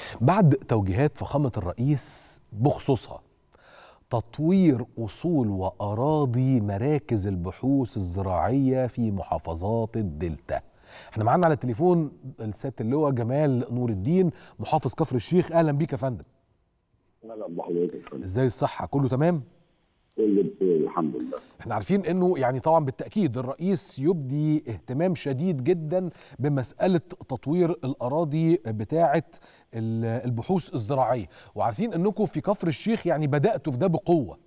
بعد توجيهات فخامة الرئيس بخصوصها تطوير أصول وأراضي مراكز البحوث الزراعية في محافظات الدلتا احنا معانا على التليفون السيادة اللواء جمال نور الدين محافظ كفر الشيخ أهلا بيك يا فندم اهلا بحضرتك ازاي الصحة كله تمام؟ كله بخير الحمد لله احنا عارفين انه يعني طبعا بالتاكيد الرئيس يبدي اهتمام شديد جدا بمساله تطوير الاراضي بتاعه البحوث الزراعيه وعارفين انكم في كفر الشيخ يعني بداتوا في ده بقوه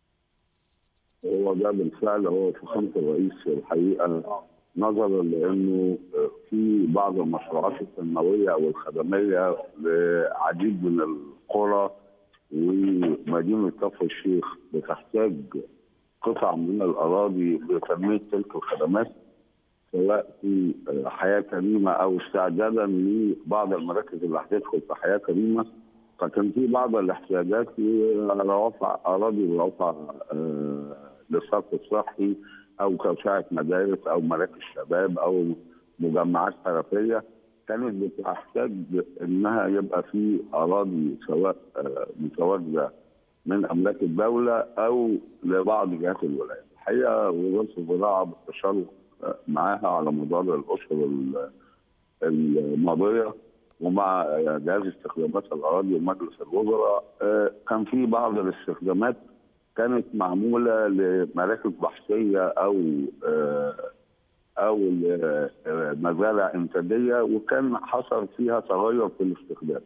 هو ده بالفعل هو فخامه الرئيس الحقيقه نظرا لانه في بعض المشروعات التنمويه او الخدميه لعديد من القرى ومدينه كفر الشيخ بتحتاج قطع من الاراضي لتنميه تلك الخدمات سواء في حياه كريمه او استعدادا لبعض المراكز اللي هتدخل في حياه كريمه فكان في بعض الاحتياجات لرفع اراضي لرفع للصرف الصحي او توسعه مدارس او مراكز شباب او مجمعات حرفيه كانت بتحتاج انها يبقى في اراضي سواء متواجده من املاك الدوله او لبعض جهات الولايه. الحقيقه وزاره الزراعه بالتشارك معاها على مدار الاشهر الماضيه ومع جهاز استخدامات الاراضي ومجلس الوزراء كان في بعض الاستخدامات كانت معموله لمراكز بحثيه او او مزارع انتاجيه وكان حصل فيها تغير في الاستخدام.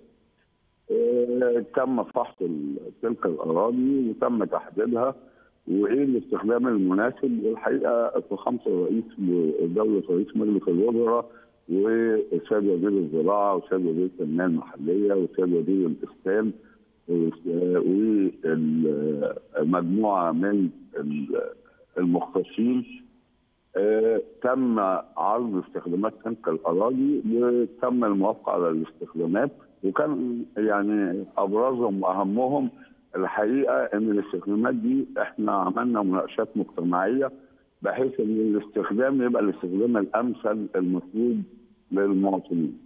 تم فحص تلك الاراضي وتم تحديدها وايه الاستخدام المناسب والحقيقه فخامه الرئيس دوله رئيس مجلس الوزراء والسيد وزير الزراعه والسيد وزير التنميه المحليه والسيد وزير الاسكان ومجموعه من المختصين آه، تم عرض استخدامات تلك الاراضي وتم الموافقه على الاستخدامات وكان يعني ابرزهم واهمهم الحقيقه ان الاستخدامات دي احنا عملنا مناقشات مجتمعيه بحيث ان الاستخدام يبقى الاستخدام الامثل المطلوب للمواطنين.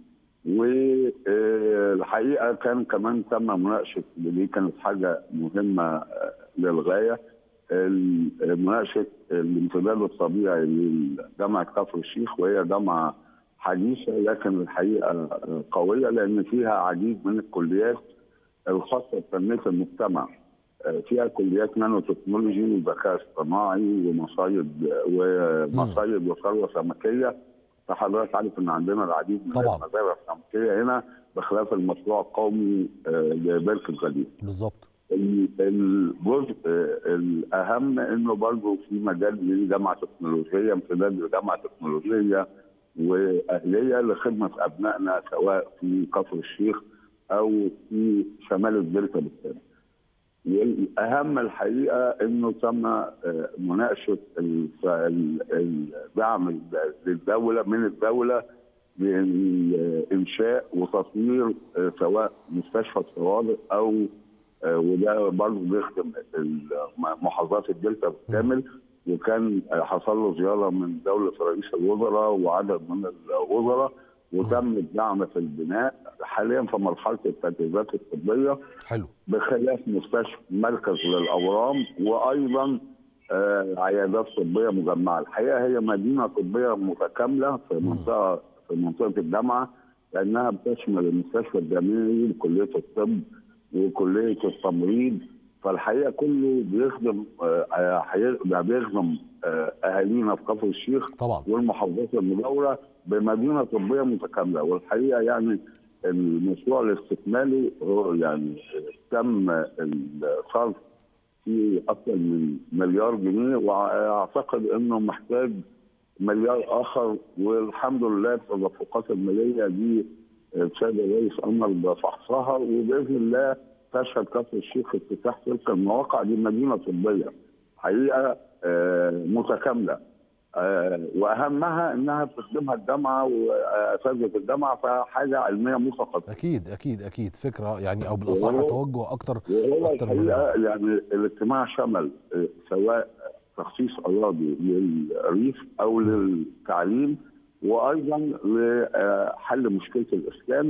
والحقيقه كان كمان تم مناقشه دي كانت حاجه مهمه للغايه مناقشه الامتداد الطبيعي لجامعه كفر الشيخ وهي جامعه حديثه لكن الحقيقه قويه لان فيها عديد من الكليات الخاصه بتنميه المجتمع فيها كليات نانو تكنولوجي وذكاء اصطناعي ومصايد ومصايد وثروه سمكيه فحضرتك عارف ان عندنا العديد من طبعا. المزارع السمكيه هنا بخلاف المشروع القومي لبركه غدير. بالظبط الجزء الاهم انه برضه في مجال لجامعه تكنولوجيه امتداد لجامعه تكنولوجيه واهليه لخدمه ابنائنا سواء في كفر الشيخ او في شمال الدلتا بالكامل. والاهم الحقيقه انه تم مناقشه الدعم للدوله من الدوله بانشاء وتطوير سواء مستشفى الطوارئ او وده برضه بيخدم محافظات الدلتا بالكامل وكان حصل له زياره من دوله رئيس الوزراء وعدد من الوزراء وتم الدعم في البناء حاليا في مرحله التجهيزات الطبيه حلو بخلاف مستشفى مركز للاورام وايضا آه عيادات طبيه مجمعه الحقيقه هي مدينه طبيه متكامله في منطقه في منطقه الجامعه لانها بتشمل المستشفى الجامعي وكليه الطب وكليه التمريض فالحقيقه كله بيخدم آه بيخدم آه اهالينا في كفر الشيخ طبعا والمحافظات المجاوره بمدينه طبيه متكامله والحقيقه يعني المشروع الاستكمالي هو يعني تم الصرف في اكثر من مليار جنيه واعتقد انه محتاج مليار اخر والحمد لله التدفقات الماليه دي السيد الرئيس امر بفحصها وباذن الله تشهد كفر الشيخ افتتاح تلك المواقع دي مدينه طبيه حقيقه متكامله واهمها انها تخدمها الجامعه واساتذه الجامعه فحاجه علميه مثقفه. اكيد اكيد اكيد فكره يعني او بالاصح توجه اكتر وهو اكتر الحقيقه يعني الاجتماع شمل سواء تخصيص اراضي للريف او للتعليم وايضا لحل مشكله الاسكان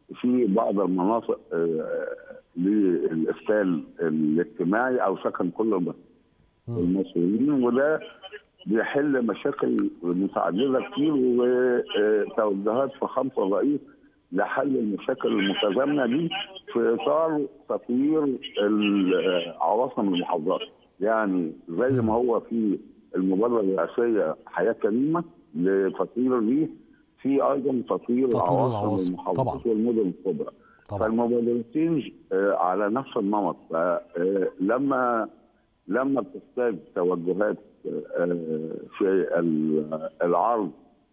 في بعض المناطق آه، للاسكان الاجتماعي او سكن كل المصريين وده بيحل مشاكل متعدده كتير وتوجهات فخامه الرئيس لحل المشاكل المتزامنه دي في اطار تطوير ال- عواصم المحافظات يعني زي ما هو في المبادره الرئاسيه حياه كريمه لتطوير الريف في ايضا تطوير, تطوير عواصم العواصم، المحافظات طبعاً. والمدن الكبرى طبعا فالمبادرتين آه، على نفس النمط فلما لما بتحتاج توجهات آه، في ال- العرض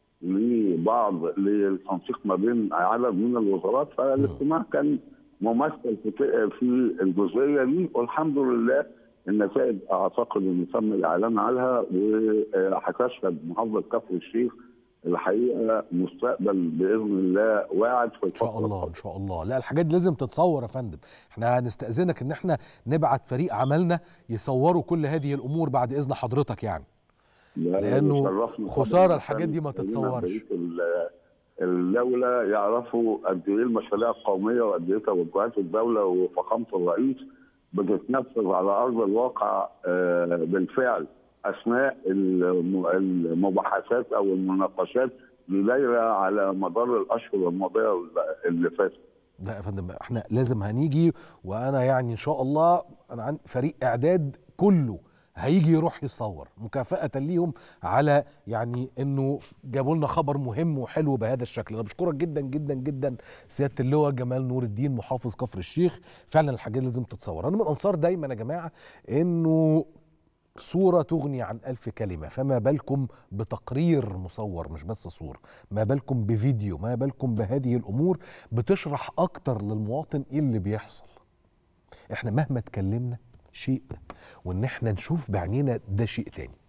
لبعض للتنسيق ما بين عدد من الوزارات فالاجتماع كان ممثل في ك- في الجزئيه دي والحمد لله النتائج اعتقد ان تم الاعلان عنها وهتشهد محافظه كفر الشيخ الحقيقه مستقبل باذن الله واعد في ان الفتره شاء الله ان القادمة. شاء الله لا الحاجات دي لازم تتصور يا فندم احنا هنستأذنك ان احنا نبعت فريق عملنا يصوروا كل هذه الامور بعد اذن حضرتك يعني لا، لأنه يشرفنا خسارة طبعاً الحاجات دي ما عشان تتصورش. بقية ال- الدولة يعرفوا قد ايه المشاريع القومية وقد ايه توجهات الدولة وفخامة الرئيس بتتنفذ على أرض الواقع آه، بالفعل أثناء الم- المباحثات أو المناقشات اللي دايرة على مدار الأشهر الماضية اللي فاتت. لا يا فندم احنا لازم هنيجي وانا يعني ان شاء الله انا عندي فريق اعداد كله هيجي يروح يصور مكافأة ليهم على يعني انه جابوا لنا خبر مهم وحلو بهذا الشكل انا بشكرك جدا جدا جدا سيادة اللواء جمال نور الدين محافظ كفر الشيخ فعلا الحاجات لازم تتصور انا من انصار دايما يا جماعة انه صورة تغني عن ألف كلمة فما بالكم بتقرير مصور مش بس صورة ما بالكم بفيديو ما بالكم بهذه الأمور بتشرح أكتر للمواطن إيه اللي بيحصل احنا مهما اتكلمنا شيء وان احنا نشوف بعينينا ده شيء تاني